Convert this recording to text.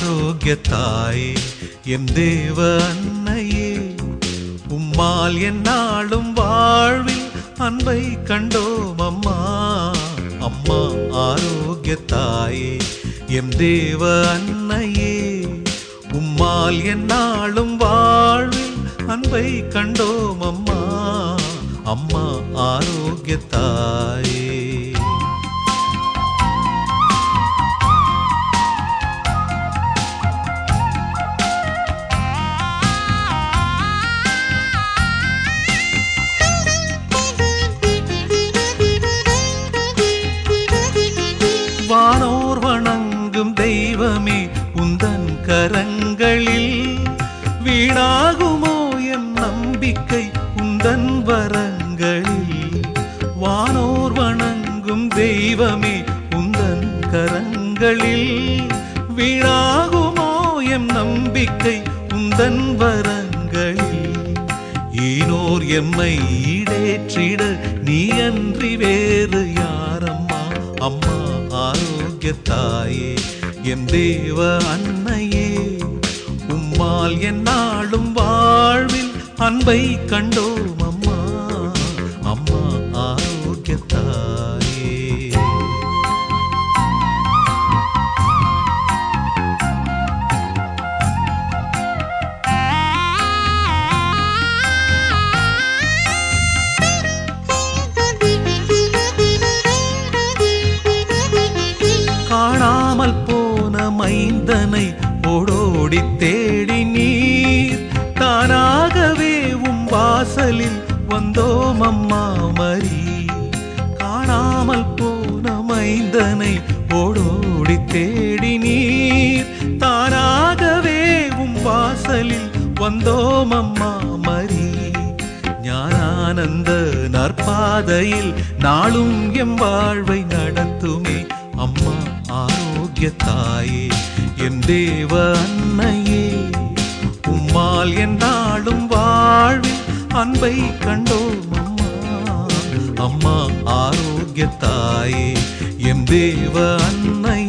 ஆரோக்கியத்தாயே M தேவ அன்னையே உம்மால் என்னாலும் வாழ்வில் அன்பை கண்டோம் அம்மா அம்மா ஆரோக்கியத்தாயே எம் தேவ அன்னையே உம்மால் என்னாலும் வாழ்வில் அன்பை கண்டோம் அம்மா அம்மா ஆரோக்கியத்தாயே வானோர் வணங்கும் தெய்வமே உந்தன் கரங்களில் வீணாகுமோ எம் நம்பிக்கை உந்தன் வரங்களில் வானோர் வணங்கும் தெய்வமே உந்தன் கரங்களில் வீணாகுமோ எம் நம்பிக்கை உந்தன் வரங்களில் ஈனோர் எம்மை ஈடேற்றிட நீ அன்றி வேறு யாரம்மா அம்மா ஆரோக்கியத்தாயே எம் தேவ அன்னையே உம்மால் என்னாலும் வாழ்வில் அன்பை கண்டோம் அம்மா அம்மா ஆரோக்கியத்தாயே காணாமல் போன மைந்தனை ஓடோடி தேடி நீர் தானாகவே உம் வாசலில் வந்தோம் அம்மா மரி காணாமல் போன மைந்தனை ஓடோடி தேடி நீர் தானாகவே உம் வாசலில் வந்தோம் அம்மா மரி ஞானானந்த நற்பாதையில் நாளும் எம் வாழ்வை நடத்துமே அம்மா ஆரோக்கியத்தாயே என் தேவ அன்னையே உம்மால் என்னாலும் வாழ்வில் அன்பை கண்டோம் அம்மா அம்மா ஆரோக்கியத்தாயே எம் தேவ அன்னை